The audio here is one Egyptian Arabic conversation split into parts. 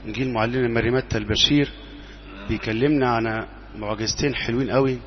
إنجيل معلمنا مريمتة البشير بيكلمنا عن معجزتين حلوين قوي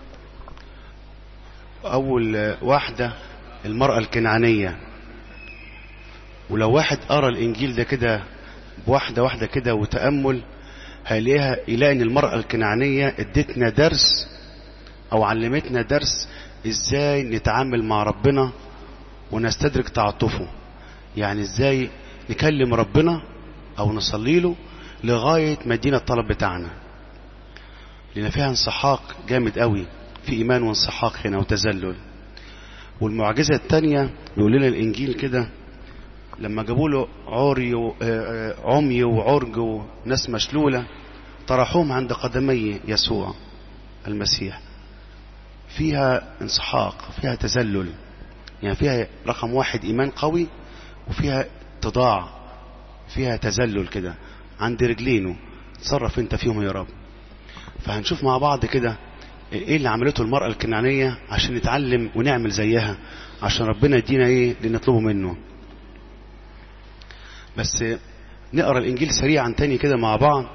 أول واحدة المرأة الكنعانية ولو واحد قرأ الإنجيل ده كده بواحدة واحدة كده وتأمل هيلاقيها يلاقي إن المرأة الكنعانية ادتنا درس أو علمتنا درس إزاي نتعامل مع ربنا ونستدرك تعاطفه يعني إزاي نكلم ربنا أو نصلي له لغاية ما يدينا الطلب بتاعنا لأن فيها انسحاق جامد قوي في إيمان وانسحاق هنا وتذلل والمعجزة الثانية بيقول لنا الإنجيل كده لما جابوا له عري عمي وعرج وناس مشلولة طرحوهم عند قدمي يسوع المسيح فيها انسحاق فيها تذلل يعني فيها رقم واحد إيمان قوي وفيها تضاع فيها تذلل كده عند رجلينه تصرف انت فيهم يا رب فهنشوف مع بعض كده ايه اللي عملته المرأة الكنعانية عشان نتعلم ونعمل زيها عشان ربنا يدينا ايه اللي نطلبه منه بس نقرا الانجيل سريعا تاني كده مع بعض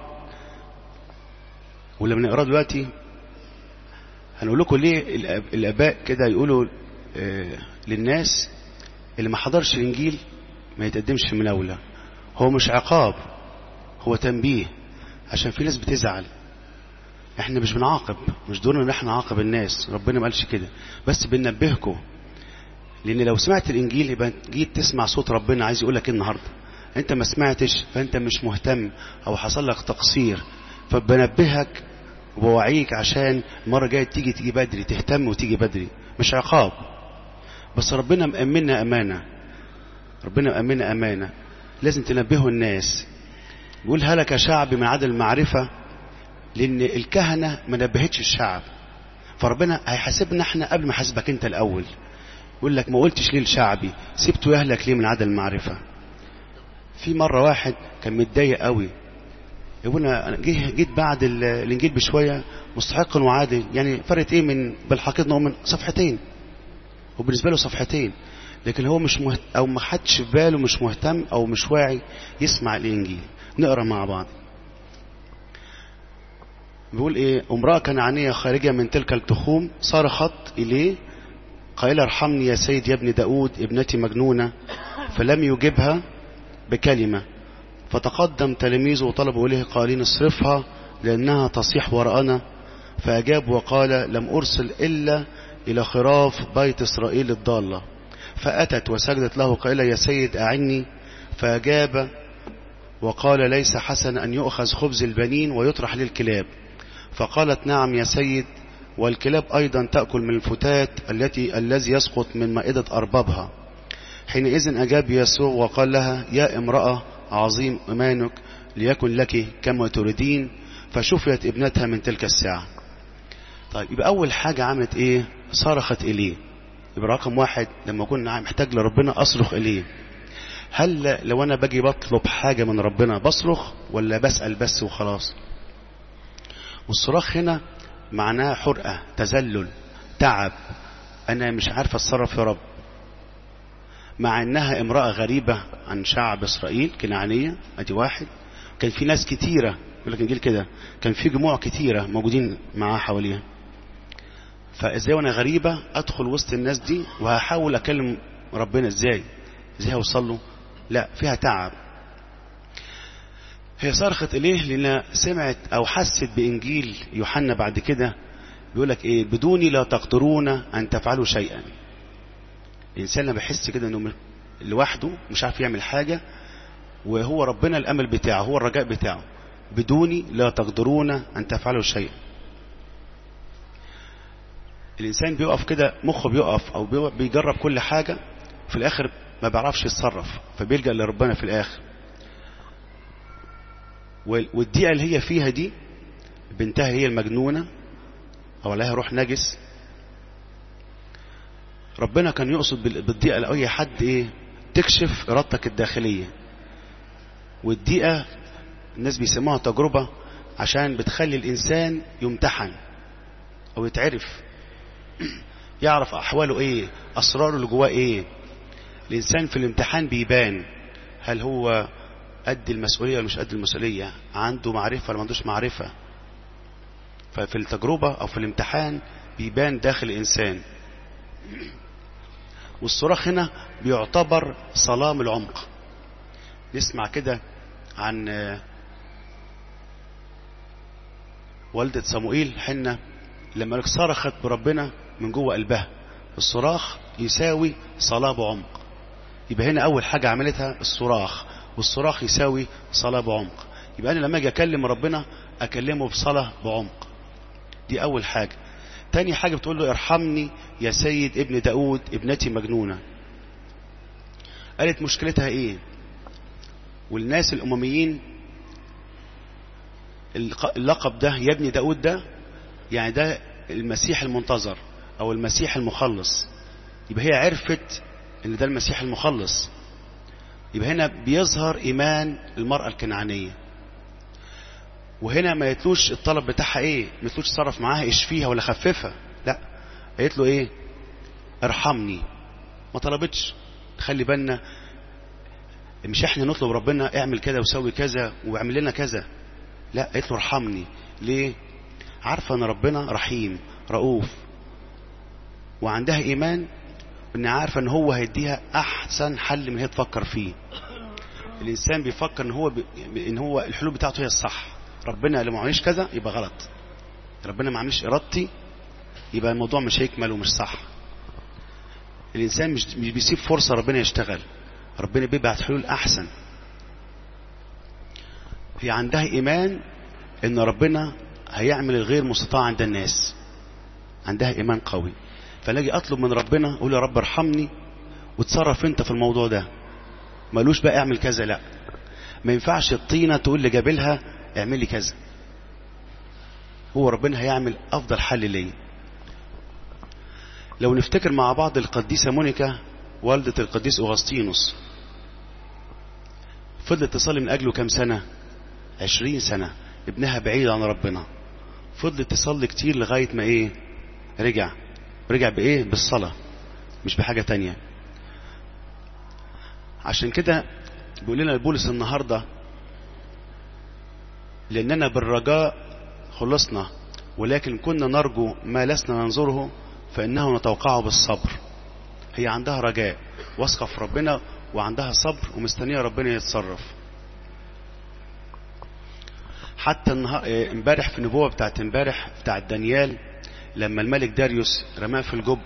ولما نقراه دلوقتي هنقول لكم ليه الاباء كده يقولوا آه للناس اللي ما حضرش الانجيل ما يتقدمش مناوله هو مش عقاب هو تنبيه عشان في ناس بتزعل احنا مش بنعاقب مش دورنا ان احنا نعاقب الناس ربنا ما قالش كده بس بننبهكم لان لو سمعت الانجيل يبقى جيت تسمع صوت ربنا عايز يقول لك ايه النهارده انت ما سمعتش فانت مش مهتم او حصل لك تقصير فبنبهك وبوعيك عشان المره الجايه تيجي تيجي بدري تهتم وتيجي بدري مش عقاب بس ربنا مأمنا امانه ربنا مأمنا امانه لازم تنبهوا الناس بيقول هلك شعب من عدم المعرفه لان الكهنه ما نبهتش الشعب فربنا هيحاسبنا احنا قبل ما يحاسبك انت الاول يقول لك ما قلتش ليه لشعبي سبته يهلك ليه من عدم المعرفه في مره واحد كان متضايق قوي يقول انا جه جيت بعد الانجيل بشويه مستحق وعادل يعني فرقت ايه من بالحقيقه من صفحتين وبالنسبه له صفحتين لكن هو مش مهت... او ما حدش في باله مش مهتم او مش واعي يسمع الانجيل نقرا مع بعض بيقول ايه امراه كنعانيه خارجه من تلك التخوم صرخت اليه قائله ارحمني يا سيد يا ابن داود ابنتي مجنونه فلم يجبها بكلمه فتقدم تلاميذه وطلبوا اليه قائلين اصرفها لانها تصيح وراءنا فاجاب وقال لم ارسل الا الى خراف بيت اسرائيل الضاله فاتت وسجدت له قائله يا سيد اعني فاجاب وقال ليس حسن ان يؤخذ خبز البنين ويطرح للكلاب فقالت نعم يا سيد والكلاب أيضا تأكل من الفتات التي الذي يسقط من مائدة أربابها حينئذ أجاب يسوع وقال لها يا امرأة عظيم إيمانك ليكن لك كما تريدين فشفيت ابنتها من تلك الساعة طيب يبقى أول حاجة عملت إيه صرخت إليه يبقى رقم واحد لما كنا محتاج لربنا أصرخ إليه هل لو أنا باجي بطلب حاجة من ربنا بصرخ ولا بسأل بس وخلاص والصراخ هنا معناه حرقة تذلل تعب أنا مش عارف أتصرف يا رب مع أنها امرأة غريبة عن شعب إسرائيل كنعانية أدي واحد كان في ناس كتيرة يقول لك إنجيل كده كان في جموع كتيرة موجودين معاها حواليها فإزاي وأنا غريبة أدخل وسط الناس دي وهحاول أكلم ربنا إزاي إزاي أوصل له لا فيها تعب هي صرخت إليه لأنها سمعت أو حست بإنجيل يوحنا بعد كده بيقول لك إيه بدوني لا تقدرون أن تفعلوا شيئا الإنسان لما بيحس كده إنه لوحده مش عارف يعمل حاجة وهو ربنا الأمل بتاعه هو الرجاء بتاعه بدوني لا تقدرون أن تفعلوا شيئا الإنسان بيقف كده مخه بيقف أو بيجرب كل حاجة في الآخر ما بيعرفش يتصرف فبيلجأ لربنا في الآخر والدقيقة اللي هي فيها دي بنتها هي المجنونة أو لها روح نجس ربنا كان يقصد بالدقيقة لأي حد إيه تكشف إرادتك الداخلية والدقيقة الناس بيسموها تجربة عشان بتخلي الإنسان يمتحن أو يتعرف يعرف أحواله إيه أسراره اللي جواه إيه الإنسان في الامتحان بيبان هل هو قد المسؤولية ولا مش قد المسؤولية عنده معرفة ولا ما عندوش معرفة ففي التجربة أو في الامتحان بيبان داخل الإنسان والصراخ هنا بيعتبر صلاة من العمق نسمع كده عن والدة صموئيل حنة لما صرخت بربنا من جوه قلبها الصراخ يساوي صلاة بعمق يبقى هنا أول حاجة عملتها الصراخ والصراخ يساوي صلاة بعمق يبقى أنا لما أجي أكلم ربنا أكلمه بصلاة بعمق دي أول حاجة تاني حاجة بتقول له ارحمني يا سيد ابن داود ابنتي مجنونة قالت مشكلتها ايه والناس الأمميين اللقب ده يا ابن داود ده يعني ده المسيح المنتظر أو المسيح المخلص يبقى هي عرفت ان ده المسيح المخلص يبقى هنا بيظهر ايمان المرأة الكنعانية وهنا ما يتلوش الطلب بتاعها ايه ما يتلوش صرف معاها اشفيها ولا خففها لا قالت له ايه ارحمني ما طلبتش خلي بالنا مش احنا نطلب ربنا اعمل كذا وسوي كذا واعمل لنا كذا لا قالت له ارحمني ليه عارفه ان ربنا رحيم رؤوف وعندها ايمان ان عارفه ان هو هيديها احسن حل من هي تفكر فيه الانسان بيفكر ان هو ب... ان هو الحلول بتاعته هي الصح ربنا لو ما عملش كذا يبقى غلط ربنا ما عملش ارادتي يبقى الموضوع مش هيكمل ومش صح الانسان مش مش بيسيب فرصه ربنا يشتغل ربنا بيبعت حلول احسن هي عندها ايمان ان ربنا هيعمل الغير مستطاع عند الناس عندها ايمان قوي فلاجي اطلب من ربنا اقول يا رب ارحمني وتصرف انت في الموضوع ده مالوش بقى اعمل كذا لا ما ينفعش الطينه تقول لجبلها اعمل لي كذا هو ربنا هيعمل افضل حل ليا لو نفتكر مع بعض القديسه مونيكا والده القديس اغسطينوس فضلت تصلي من اجله كام سنه عشرين سنه ابنها بعيد عن ربنا فضلت تصلي كتير لغايه ما ايه رجع رجع بايه بالصلاه مش بحاجه تانية عشان كده بيقول لنا بولس النهارده لاننا بالرجاء خلصنا ولكن كنا نرجو ما لسنا ننظره فانه نتوقعه بالصبر هي عندها رجاء واثقه في ربنا وعندها صبر ومستنيه ربنا يتصرف حتى امبارح في النبوه بتاعت امبارح بتاعت دانيال لما الملك داريوس رماه في الجب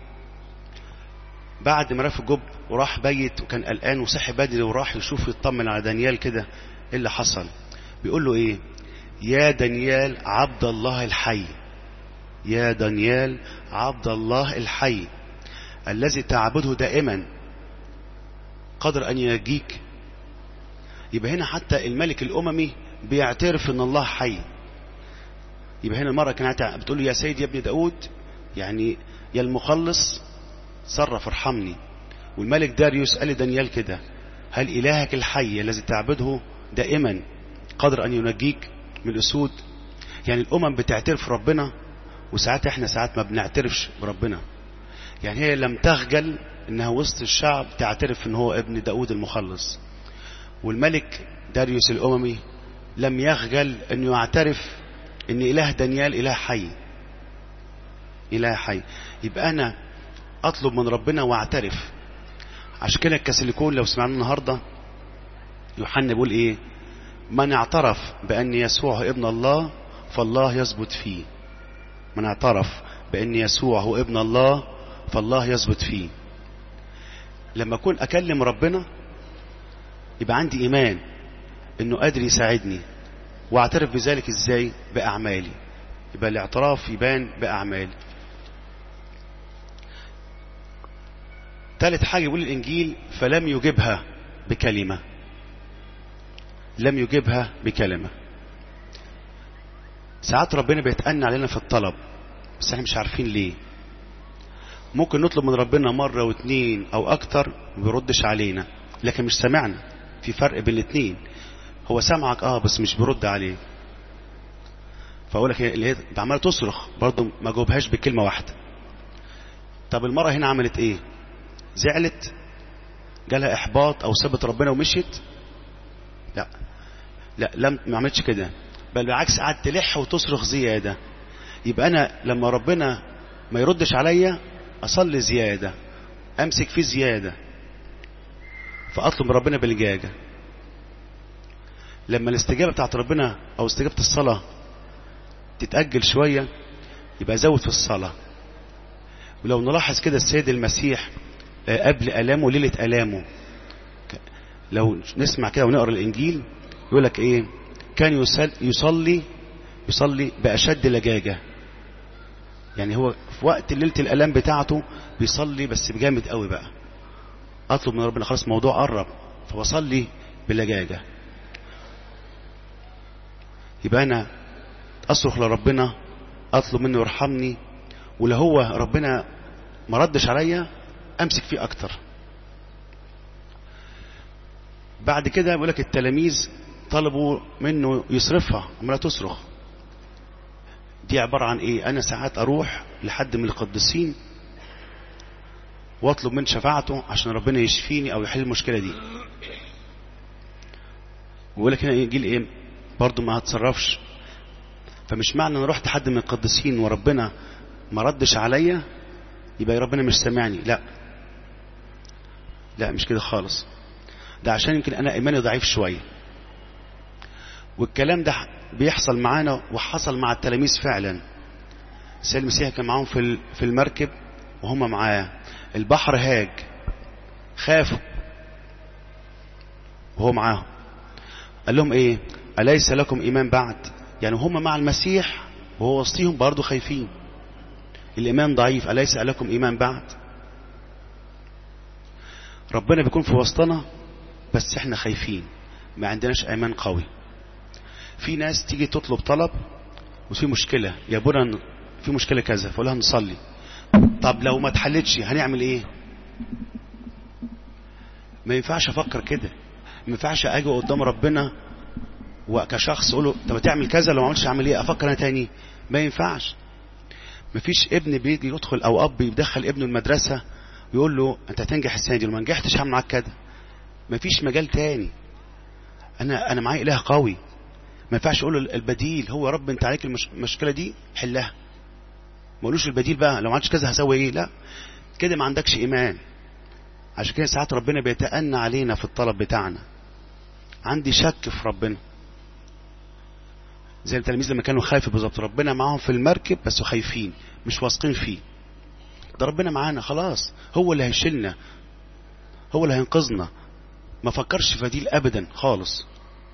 بعد ما رماه في الجب وراح بيت وكان قلقان وصحي بدري وراح يشوف يطمن على دانيال كده ايه اللي حصل بيقول له ايه يا دانيال عبد الله الحي يا دانيال عبد الله الحي الذي تعبده دائما قدر ان ينجيك يبقى هنا حتى الملك الاممي بيعترف ان الله حي يبقى هنا المرة كانت بتقول له يا سيد يا ابن داود يعني يا المخلص صرف ارحمني والملك داريوس قال لدانيال كده هل إلهك الحي الذي تعبده دائما قادر أن ينجيك من الأسود يعني الأمم بتعترف ربنا وساعات احنا ساعات ما بنعترفش بربنا يعني هي لم تخجل انها وسط الشعب تعترف ان هو ابن داود المخلص والملك داريوس الأممي لم يخجل انه يعترف ان اله دانيال اله حي اله حي يبقى انا اطلب من ربنا واعترف عشان كده الكاثوليكون لو سمعنا النهارده يوحنا بيقول ايه من اعترف بان يسوع هو ابن الله فالله يثبت فيه من اعترف بان يسوع هو ابن الله فالله يثبت فيه لما اكون اكلم ربنا يبقى عندي ايمان انه قادر يساعدني واعترف بذلك ازاي باعمالي يبقى الاعتراف يبان باعمالي ثالث حاجه يقول الانجيل فلم يجبها بكلمه لم يجبها بكلمه ساعات ربنا بيتأنى علينا في الطلب بس احنا مش عارفين ليه ممكن نطلب من ربنا مرة واثنين او اكتر ما بيردش علينا لكن مش سمعنا في فرق بين الاثنين هو سامعك اه بس مش بيرد عليه فاقول لك اللي هي عماله تصرخ برضه ما جاوبهاش بكلمه واحده طب المراه هنا عملت ايه زعلت جالها احباط او سابت ربنا ومشيت لا لا لم ما عملتش كده بل بالعكس قعدت تلح وتصرخ زيادة يبقى أنا لما ربنا ما يردش عليا أصلي زيادة أمسك فيه زيادة فأطلب من ربنا بالجاجة لما الاستجابة بتاعت ربنا أو استجابة الصلاة تتأجل شوية يبقى زود في الصلاة ولو نلاحظ كده السيد المسيح قبل ألامه ليلة ألامه لو نسمع كده ونقرأ الإنجيل يقول لك إيه كان يصلي يصلي بأشد لجاجة يعني هو في وقت ليلة الألام بتاعته بيصلي بس بجامد قوي بقى أطلب من ربنا خلاص الموضوع قرب فبصلي بلجاجة يبقى أنا أصرخ لربنا أطلب منه يرحمني ولو هو ربنا ما ردش عليا أمسك فيه أكتر بعد كده بيقول لك التلاميذ طلبوا منه يصرفها عمالة تصرخ دي عبارة عن ايه انا ساعات اروح لحد من القديسين واطلب من شفاعته عشان ربنا يشفيني او يحل المشكلة دي ويقول لك هنا يجي ايه برضه ما هتصرفش فمش معنى انا رحت حد من القديسين وربنا ما ردش عليا يبقى ربنا مش سامعني لا لا مش كده خالص ده عشان يمكن انا ايماني ضعيف شويه والكلام ده بيحصل معانا وحصل مع التلاميذ فعلا سيد المسيح كان معاهم في في المركب وهم معاه البحر هاج خافوا وهو معاهم قال لهم ايه أليس لكم إيمان بعد يعني هم مع المسيح وهو وسطيهم برضه خايفين الإيمان ضعيف أليس لكم إيمان بعد ربنا بيكون في وسطنا بس احنا خايفين ما عندناش ايمان قوي في ناس تيجي تطلب طلب وفي مشكلة يا ابونا في مشكلة كذا فقول لها نصلي طب لو ما اتحلتش هنعمل ايه ما ينفعش افكر كده ما ينفعش اجي قدام ربنا وكشخص اقول له طب تعمل كذا لو ما عملتش اعمل ايه افكر انا تاني ما ينفعش ما فيش ابن بيجي يدخل او اب يدخل ابنه المدرسة ويقول له انت هتنجح السنة دي لو ما نجحتش هعمل معاك كده مفيش مجال تاني انا انا معايا اله قوي ما ينفعش اقول له البديل هو يا رب انت عليك المشكله دي حلها ما قولوش البديل بقى لو ما عملتش كذا هسوي ايه لا كده ما عندكش ايمان عشان كده ساعات ربنا بيتأنى علينا في الطلب بتاعنا عندي شك في ربنا زي التلاميذ لما كانوا خايفين بالظبط ربنا معاهم في المركب بس خايفين مش واثقين فيه ده ربنا معانا خلاص هو اللي هيشيلنا هو اللي هينقذنا ما فكرش في بديل ابدا خالص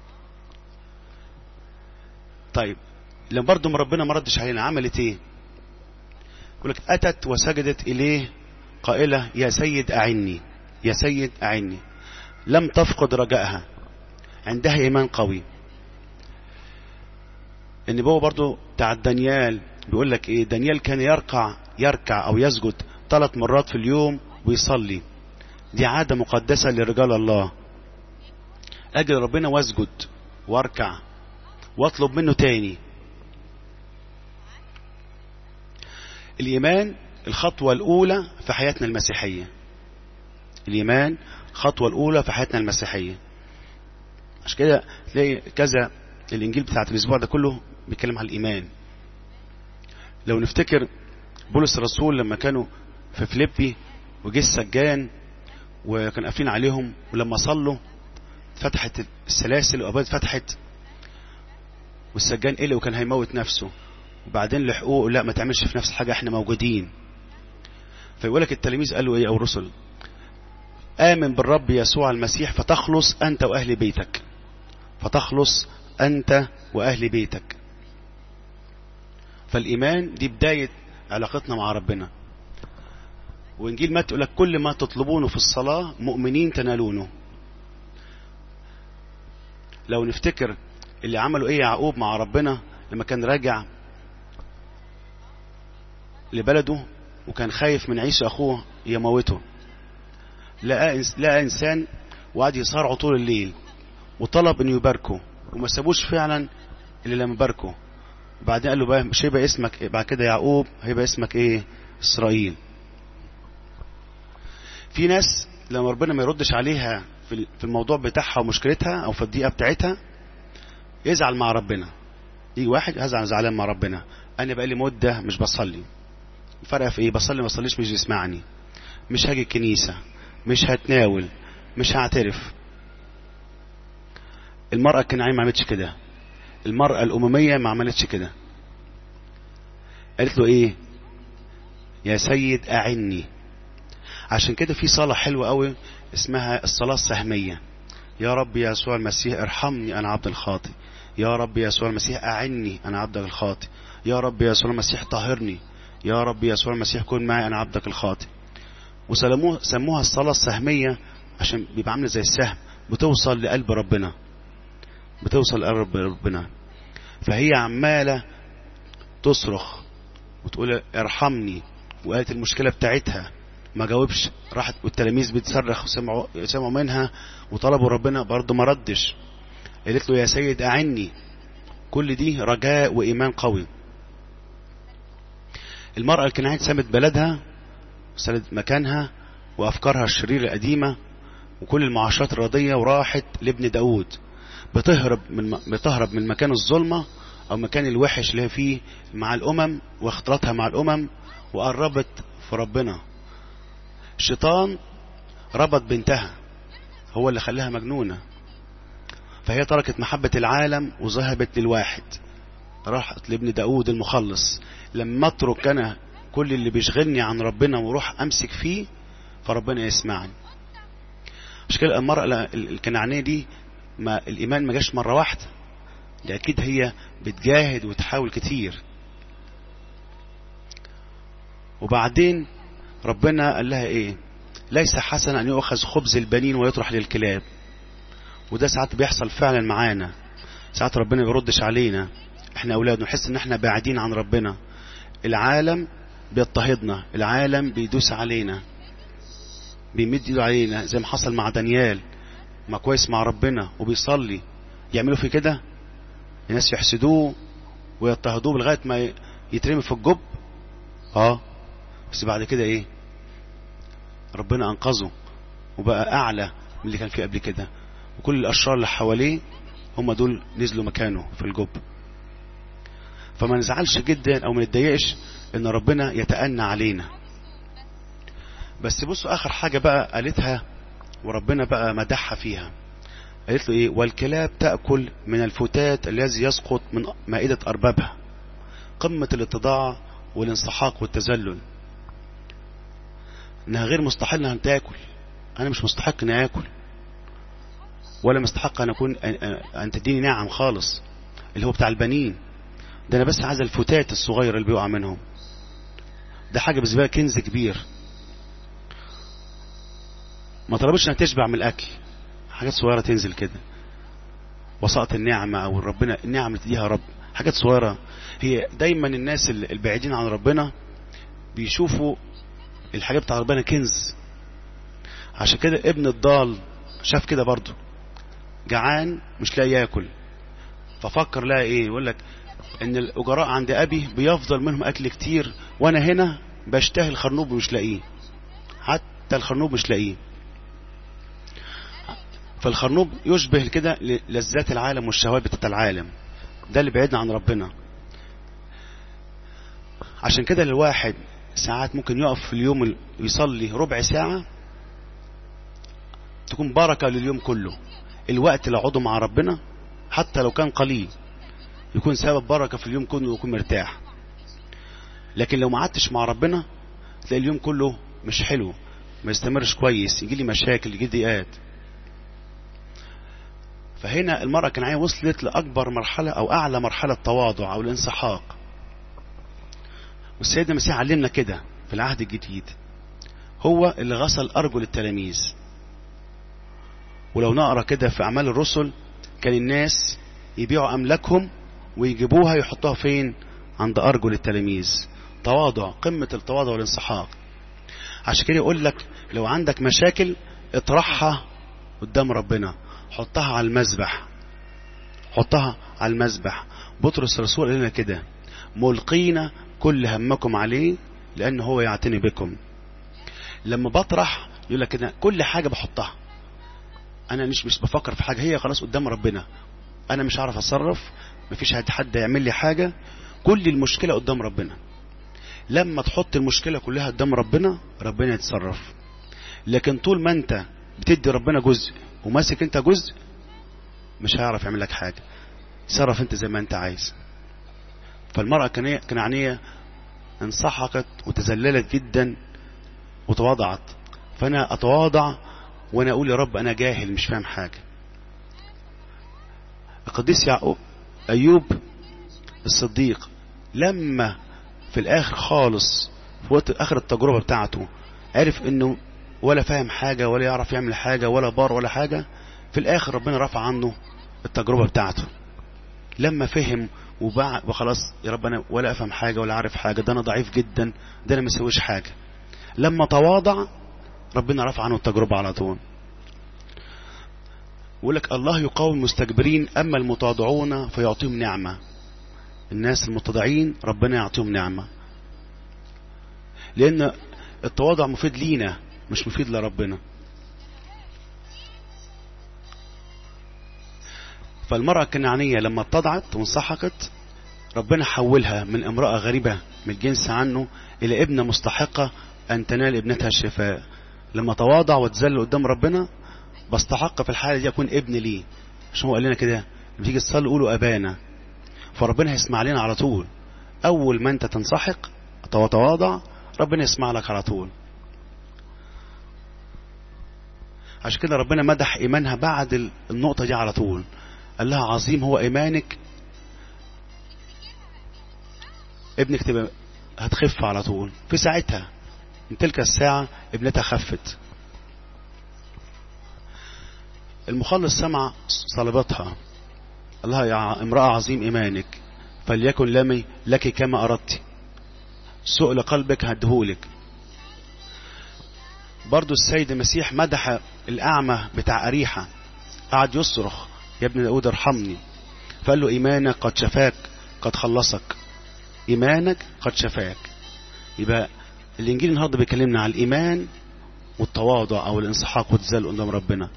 طيب لما برضه ربنا ما ردش علينا عملت ايه يقول لك اتت وسجدت اليه قائله يا سيد اعني يا سيد اعني لم تفقد رجائها عندها ايمان قوي النبوة برضو بتاع دانيال بيقول لك ايه دانيال كان يركع يركع او يسجد ثلاث مرات في اليوم ويصلي دي عادة مقدسة لرجال الله أجل ربنا واسجد واركع واطلب منه تاني الإيمان الخطوة الأولى في حياتنا المسيحية الإيمان الخطوة الأولى في حياتنا المسيحية عشان كده تلاقي كذا الإنجيل بتاعت الأسبوع ده كله بيتكلم على الإيمان لو نفتكر بولس الرسول لما كانوا في فيليبي وجه السجان وكان قافلين عليهم ولما صلوا فتحت السلاسل وابواب فتحت والسجان قلق وكان هيموت نفسه وبعدين لحقوه لا ما تعملش في نفس الحاجه احنا موجودين فيقول لك التلاميذ قالوا ايه او الرسل امن بالرب يسوع المسيح فتخلص انت واهل بيتك فتخلص انت واهل بيتك فالايمان دي بدايه علاقتنا مع ربنا وانجيل متى يقول لك كل ما تطلبونه في الصلاه مؤمنين تنالونه لو نفتكر اللي عملوا ايه يعقوب مع ربنا لما كان راجع لبلده وكان خايف من عيسى اخوه يموته لقى لقى انسان وقعد يصارعه طول الليل وطلب انه يباركه وما سابوش فعلا اللي لما باركه وبعدين قال له بقى مش هيبقى اسمك بعد كده يعقوب هيبقى اسمك ايه اسرائيل في ناس لما ربنا ما يردش عليها في في الموضوع بتاعها ومشكلتها او في الضيقه بتاعتها يزعل مع ربنا يجي واحد هزعل زعلان مع ربنا انا بقالي مده مش بصلي الفرق في ايه بصلي ما بصليش مش بيسمعني مش هاجي الكنيسه مش هتناول مش هعترف المرأة الكنعانية ما عملتش كده المرأة الأممية ما عملتش كده قالت له ايه يا سيد أعني عشان كده في صلاة حلوة قوي اسمها الصلاة السهمية يا رب يا يسوع المسيح ارحمني أنا عبد الخاطئ يا رب يا يسوع المسيح أعني أنا عبدك الخاطئ يا رب يا يسوع المسيح طهرني يا رب يا يسوع المسيح كن معي أنا عبدك الخاطئ وسموها سموها الصلاة السهمية عشان بيبقى عامله زي السهم بتوصل لقلب ربنا بتوصل لقلب ربنا فهي عمالة تصرخ وتقول ارحمني وقالت المشكلة بتاعتها ما جاوبش راحت والتلاميذ بتصرخ وسمعوا سمعوا منها وطلبوا ربنا برضه ما ردش قالت له يا سيد أعني كل دي رجاء وإيمان قوي المرأة الكنعانية سابت بلدها وسابت مكانها وأفكارها الشريرة القديمة وكل المعاشرات الرضية وراحت لابن داود بتهرب من بتهرب من مكان الظلمة أو مكان الوحش اللي هي فيه مع الأمم واختلاطها مع الأمم وقربت في ربنا الشيطان ربط بنتها هو اللي خلاها مجنونة فهي تركت محبة العالم وذهبت للواحد راحت لابن داود المخلص لما اترك انا كل اللي بيشغلني عن ربنا واروح امسك فيه فربنا يسمعني مش كده المرأة الكنعانية دي ما الايمان ما جاش مرة واحدة دي اكيد هي بتجاهد وتحاول كتير وبعدين ربنا قال لها ايه ليس حسنا ان يؤخذ خبز البنين ويطرح للكلاب وده ساعات بيحصل فعلا معانا ساعات ربنا ما بيردش علينا احنا اولاد نحس ان احنا بعيدين عن ربنا العالم بيضطهدنا العالم بيدوس علينا بيمد ايده علينا زي ما حصل مع دانيال ما كويس مع ربنا وبيصلي يعملوا في كده الناس يحسدوه ويضطهدوه لغايه ما يترمي في الجب اه بس بعد كده ايه ربنا انقذه وبقى اعلى من اللي كان فيه قبل كده وكل الاشرار اللي حواليه هم دول نزلوا مكانه في الجب فما نزعلش جدا او ما نتضايقش ان ربنا يتأنى علينا بس بصوا اخر حاجة بقى قالتها وربنا بقى مدحها فيها قالت له ايه والكلاب تأكل من الفتات الذي يسقط من مائدة اربابها قمة الاتضاع والانسحاق والتذلل انها غير مستحيل ان تاكل انا مش مستحق اني اكل ولا مستحق ان اكون ان تديني نعم خالص اللي هو بتاع البنين ده انا بس عايز الفتات الصغير اللي بيقع منهم ده حاجه بالنسبه لي كنز كبير ما طلبتش انها تشبع من الاكل حاجات صغيره تنزل كده وساطة النعمة او ربنا النعم اللي تديها رب حاجات صغيرة هي دايما الناس البعيدين عن ربنا بيشوفوا الحاجات بتاع ربنا كنز عشان كده ابن الضال شاف كده برضه جعان مش لاقي ياكل ففكر لها ايه يقول لك ان الاجراء عند ابي بيفضل منهم اكل كتير وانا هنا بشتهي الخرنوب ومش لاقيه حتى الخرنوب مش لاقيه فالخرنوب يشبه كده لذات العالم والشهوات بتاعت العالم ده اللي بعيدنا عن ربنا عشان كده الواحد ساعات ممكن يقف في اليوم ويصلي ربع ساعة تكون بركة لليوم كله الوقت اللي اقعده مع ربنا حتى لو كان قليل يكون سبب بركة في اليوم كله ويكون مرتاح لكن لو ما قعدتش مع ربنا تلاقي اليوم كله مش حلو ما يستمرش كويس يجي لي مشاكل يجي ضيقات فهنا المرأة الكنعانية وصلت لأكبر مرحلة أو أعلى مرحلة تواضع أو الانسحاق والسيد المسيح علمنا كده في العهد الجديد هو اللي غسل أرجل التلاميذ ولو نقرأ كده في أعمال الرسل كان الناس يبيعوا أملاكهم ويجيبوها يحطوها فين عند أرجل التلاميذ تواضع قمة التواضع والانسحاق عشان كده يقول لك لو عندك مشاكل اطرحها قدام ربنا حطها على المذبح حطها على المذبح بطرس الرسول قال لنا كده ملقين كل همكم عليه لأن هو يعتني بكم لما بطرح يقول لك كده كل حاجة بحطها انا مش مش بفكر في حاجه هي خلاص قدام ربنا انا مش عارف اتصرف مفيش حد حد يعمل لي حاجه كل المشكله قدام ربنا لما تحط المشكله كلها قدام ربنا ربنا يتصرف لكن طول ما انت بتدي ربنا جزء وماسك انت جزء مش هيعرف يعمل لك حاجه تصرف انت زي ما انت عايز فالمرأة الكنعانية انسحقت وتذللت جدا وتواضعت فانا اتواضع وانا اقول يا رب انا جاهل مش فاهم حاجة القديس يعقوب ايوب الصديق لما في الاخر خالص في وقت اخر التجربة بتاعته عرف انه ولا فاهم حاجة ولا يعرف يعمل حاجة ولا بار ولا حاجة في الاخر ربنا رفع عنه التجربة بتاعته لما فهم وبع وخلاص يا رب انا ولا افهم حاجه ولا عارف حاجه ده انا ضعيف جدا ده انا ما اسويش حاجه لما تواضع ربنا رفع عنه التجربه على طول يقول لك الله يقاوم المستكبرين اما المتواضعون فيعطيهم نعمه الناس المتضعين ربنا يعطيهم نعمه لان التواضع مفيد لينا مش مفيد لربنا فالمرأة الكنعانية لما اتضعت وانسحقت ربنا حولها من امرأة غريبة من الجنس عنه إلى ابنة مستحقة أن تنال ابنتها الشفاء لما تواضع وتذل قدام ربنا بستحق في الحالة دي أكون ابن ليه عشان هو قال لنا كده لما تيجي تصلي قولوا أبانا فربنا هيسمع لنا على طول أول ما أنت تنسحق وتواضع ربنا يسمع لك على طول عشان كده ربنا مدح إيمانها بعد النقطة دي على طول قال لها عظيم هو ايمانك ابنك تبقى هتخف على طول في ساعتها من تلك الساعة ابنتها خفت المخلص سمع صلبتها قال لها يا امرأة عظيم ايمانك فليكن لمي لك كما اردت سؤل قلبك هدهولك برضو السيد المسيح مدح الاعمى بتاع اريحة قعد يصرخ يا ابن داود ارحمني فقال له إيمانك قد شفاك قد خلصك إيمانك قد شفاك يبقى الإنجيل النهاردة بيكلمنا على الإيمان والتواضع أو الانسحاق والتذل قدام ربنا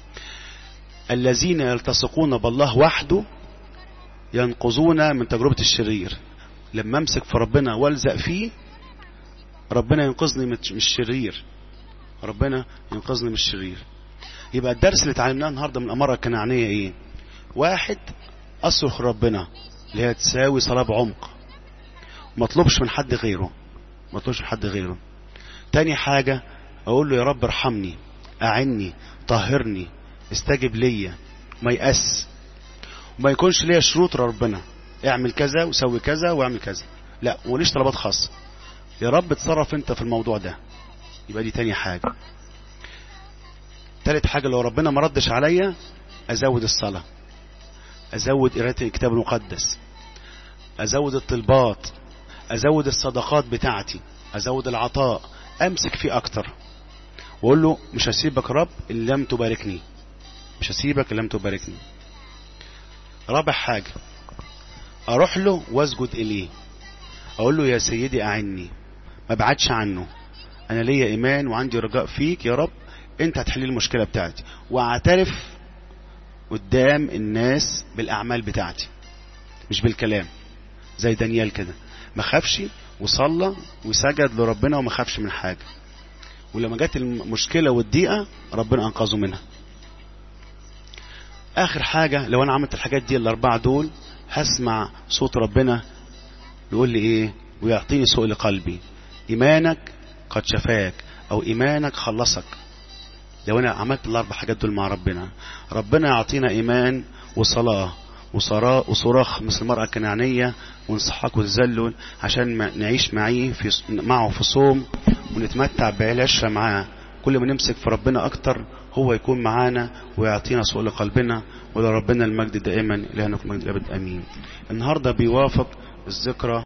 الذين يلتصقون بالله وحده ينقذون من تجربة الشرير لما امسك في ربنا والزق فيه ربنا ينقذني من الشرير ربنا ينقذني من الشرير يبقى الدرس اللي اتعلمناه النهارده من الاماره الكنعانيه ايه واحد اصرخ ربنا اللي هي تساوي صلاه بعمق ما اطلبش من حد غيره ما اطلبش من حد غيره تاني حاجه اقول له يا رب ارحمني اعني طهرني استجب ليا ما يأس وما يكونش ليا شروط ربنا اعمل كذا وسوي كذا واعمل كذا لا وليش طلبات خاصه يا رب اتصرف انت في الموضوع ده يبقى دي تاني حاجه تالت حاجة لو ربنا ما ردش عليا أزود الصلاة أزود قراءة الكتاب المقدس أزود الطلبات أزود الصدقات بتاعتي أزود العطاء أمسك فيه أكتر وأقول له مش هسيبك رب إن لم تباركني مش هسيبك إن لم تباركني رابع حاجة أروح له وأسجد إليه أقول له يا سيدي أعني ما بعدش عنه أنا ليا إيمان وعندي رجاء فيك يا رب انت هتحل المشكله بتاعتي واعترف قدام الناس بالاعمال بتاعتي مش بالكلام زي دانيال كده ما خافش وصلى وسجد لربنا وما خافش من حاجه ولما جت المشكله والضيقه ربنا انقذه منها اخر حاجه لو انا عملت الحاجات دي الاربعه دول هسمع صوت ربنا يقول لي ايه ويعطيني سؤل قلبي ايمانك قد شفاك او ايمانك خلصك لو انا عملت الاربع حاجات دول مع ربنا ربنا يعطينا ايمان وصلاه وصراء وصراخ مثل المرأة الكنعانية وانسحاق وتذلل عشان نعيش معيه في معه في صوم ونتمتع بالعشرة معاه كل ما نمسك في ربنا أكتر هو يكون معانا ويعطينا سؤال قلبنا ولربنا المجد دائما لأنكم مجد الأبد أمين النهاردة بيوافق الذكرى